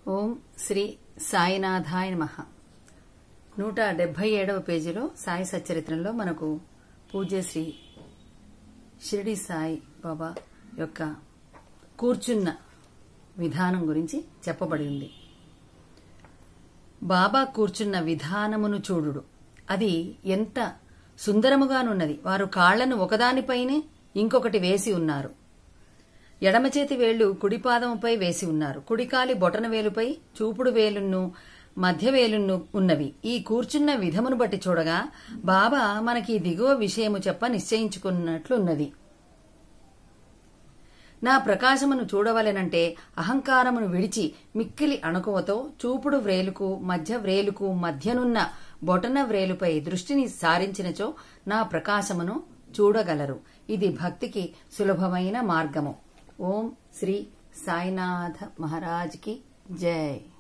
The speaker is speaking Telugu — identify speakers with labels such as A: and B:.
A: ఓం శ్రీ సాయినాథాయ నమః నూట డెబ్బై ఏడవ పేజీలో సాయి సచ్చరిత్రంలో మనకు పూజ్య శ్రీ షిరిడి సాయి బాబా యొక్క కూర్చున్న విధానం గురించి చెప్పబడి ఉంది బాబా కూర్చున్న విధానమును చూడుడు అది ఎంత సుందరముగానున్నది వారు కాళ్లను ఒకదానిపైనే ఇంకొకటి వేసి ఉన్నారు ఎడమ చేతి వేళ్లు కుడి పాదముపై వేసి ఉన్నారు కుడికాలి బొటన వేలుపై చూపుడు వేలును మధ్య వేలును ఉన్నవి ఈ కూర్చున్న విధమును బట్టి చూడగా బాబా మనకి దిగువ విషయము చెప్ప నిశ్చయించుకున్నట్లున్నది నా ప్రకాశమును చూడవలెనంటే అహంకారమును విడిచి మిక్కిలి అణుకువతో చూపుడు వ్రేలుకు మధ్య వ్రేలుకు మధ్యనున్న బొటన వ్రేలుపై దృష్టిని సారించినచో నా ప్రకాశమును చూడగలరు ఇది భక్తికి సులభమైన మార్గము ఓం శ్రీ సాయినాథ మహారాజ్కి జై